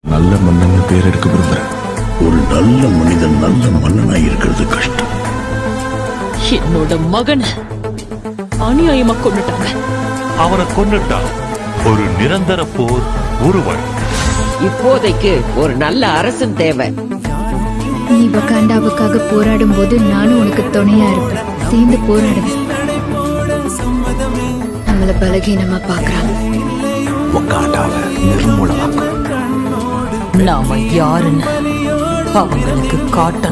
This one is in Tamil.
நல்ல மன்னன்னு பேர் எடுக்க விரும்புறேன் ஒரு நல்ல மனிதன் நல்ல மன்னனா இருக்கிறது கஷ்டம் என்னோட மகனை அநியாயமா கொண்டுட்டாங்க அவனை கொன்னுட்டான் ஒரு நிரந்தர போர் உருவாய் இப்போதைக்கு ஒரு நல்ல அரசன் தேவை நீ வகாண்டாவுக்காக போராடும் போது நானும் உனக்கு துணையா இருப்பேன் சேர்ந்து போராடுவேன் நம்மள பலகீனமா பாக்குறாங்க உக்காண்டாவை நிர்மூலமாக்கும் நாம யாருன்னு அவங்களுக்கு காட்ட